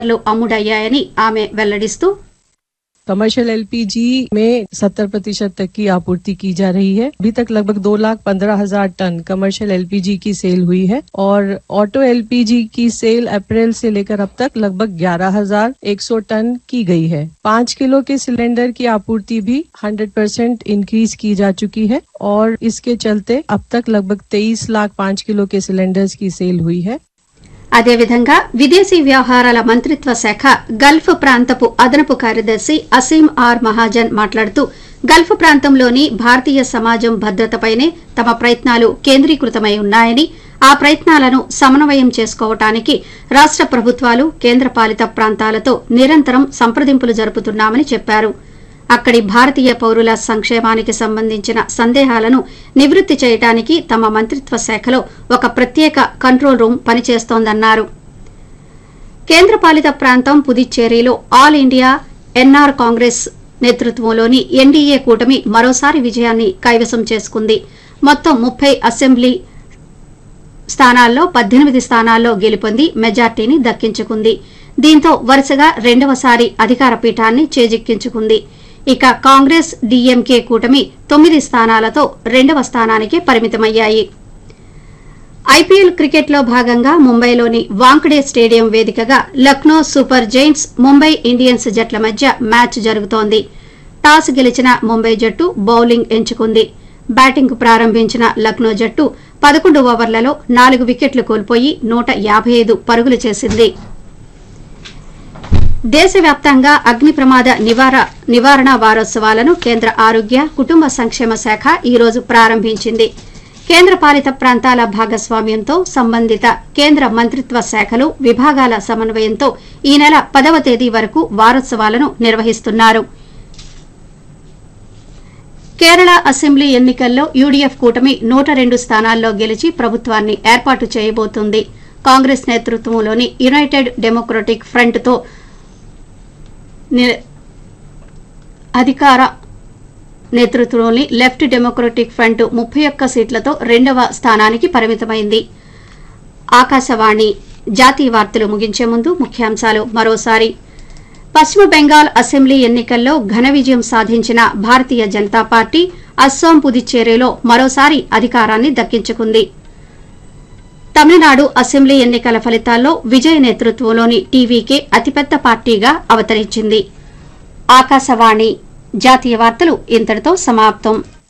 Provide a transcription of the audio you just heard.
లు అమ్ముడయ్యాయని ఆమె వెల్లడిస్తూ commercial LPG में 70 प्रतिशत तक की आपूर्ति की जा रही है अभी तक लगभग दो लाख पंद्रह हजार टन कमर्शियल एलपीजी की सेल हुई है और ऑटो एलपीजी की सेल अप्रैल से लेकर अब तक लगभग ग्यारह हजार एक सौ टन की गई है पाँच किलो के सिलेंडर की आपूर्ति भी 100 परसेंट इंक्रीज की जा चुकी है और इसके चलते अब तक लगभग तेईस लाख पाँच किलो के सिलेंडर्स की सेल हुई है అదేవిధంగా విదేశీ వ్యవహారాల మంత్రిత్వ శాఖ గల్ఫ్ ప్రాంతపు అదనపు కార్యదర్శి అసీం ఆర్ మహాజన్ మాట్లాడుతూ గల్ఫ్ ప్రాంతంలోని భారతీయ సమాజం భద్రతపైనే తమ ప్రయత్నాలు కేంద్రీకృతమై ఉన్నాయని ఆ ప్రయత్నాలను సమన్వయం చేసుకోవటానికి రాష్ట ప్రభుత్వాలు కేంద్రపాలిత ప్రాంతాలతో నిరంతరం సంప్రదింపులు జరుపుతున్నామని చెప్పారు అక్కడి భారతీయ పౌరుల సంక్షేమానికి సంబంధించిన సందేహాలను నివృత్తి చేయడానికి తమ మంత్రిత్వ శాఖలో ఒక ప్రత్యేక కంట్రోల్ రూమ్ పనిచేస్తోందన్నారు కేంద్రపాలిత ప్రాంతం పుదుచ్చేరిలో ఆల్ ఇండియా ఎన్ఆర్ కాంగ్రెస్ నేతృత్వంలోని ఎన్డీఏ కూటమి మరోసారి విజయాన్ని కైవసం చేసుకుంది మొత్తం ముప్పై అసెంబ్లీ స్థానాల్లో పద్దెనిమిది స్థానాల్లో గెలుపొంది మెజార్టీని దక్కించుకుంది దీంతో వరుసగా రెండవసారి అధికార పీఠాన్ని చేజిక్కించుకుంది ఇక కాంగ్రెస్ డీఎంకే కూటమి తొమ్మిది స్థానాలతో రెండవ స్థానానికి పరిమితమయ్యాయి ఐపీఎల్ క్రికెట్లో భాగంగా ముంబైలోని వాంకడే స్టేడియం వేదికగా Lucknow super giants Mumbai Indians జట్ల మధ్య మ్యాచ్ జరుగుతోంది టాస్ గెలిచిన ముంబై జట్టు బౌలింగ్ ఎంచుకుంది బ్యాటింగ్ ప్రారంభించిన లక్నో జట్టు పదకొండు ఓవర్లలో నాలుగు వికెట్లు కోల్పోయి నూట యాభై ఐదు పరుగులు చేసింది దేశవ్యాప్తంగా అగ్ని ప్రమాద నివార నివారణ వారోత్సవాలను కేంద్ర ఆరోగ్య కుటుంబ సంక్షేమ శాఖ ఈ రోజు ప్రారంభించింది కేంద్ర పాలిత ప్రాంతాల భాగస్వామ్యంతో సంబంధిత కేంద్ర మంత్రిత్వ శాఖలు విభాగాల సమన్వయంతో ఈ నెల పదవ తేదీ వరకు వారోత్సవాలను నిర్వహిస్తున్నారు కేరళ అసెంబ్లీ ఎన్నికల్లో యూడీఎఫ్ కూటమి నూట రెండు స్థానాల్లో గెలిచి ప్రభుత్వాన్ని ఏర్పాటు చేయబోతుంది కాంగ్రెస్ నేతృత్వంలోని యునైటెడ్ డెమోక్రటిక్ ఫ్రంట్తో ని- అధికార నేతృత్వంలోని లెఫ్ట్ డెమోక్రటిక్ ఫ్రంట్ ముప్పై ఒక్క సీట్లతో రెండవ స్థానానికి పరిమితమైంది ఆకాశవాణి జాతీయ వార్తలు ముగించే ముందు ముఖ్యాంశాలు మరోసారి పశ్చిమ బెంగాల్ అసెంబ్లీ ఎన్నికల్లో ఘన విజయం సాధించిన భారతీయ జనతా పార్టీ అస్సాం పుదుచ్చేరిలో మరోసారి అధికారాన్ని దక్కించుకుంది తమిళనాడు అసెంబ్లీ ఎన్నికల ఫలితాల్లో విజయ్ నేతృత్వంలోని టీవీకే అతిపెద్ద పార్టీగా అవతరించింది ఆకాశవాణి జాతీయ వార్తలు ఇంతటితో సమాప్తం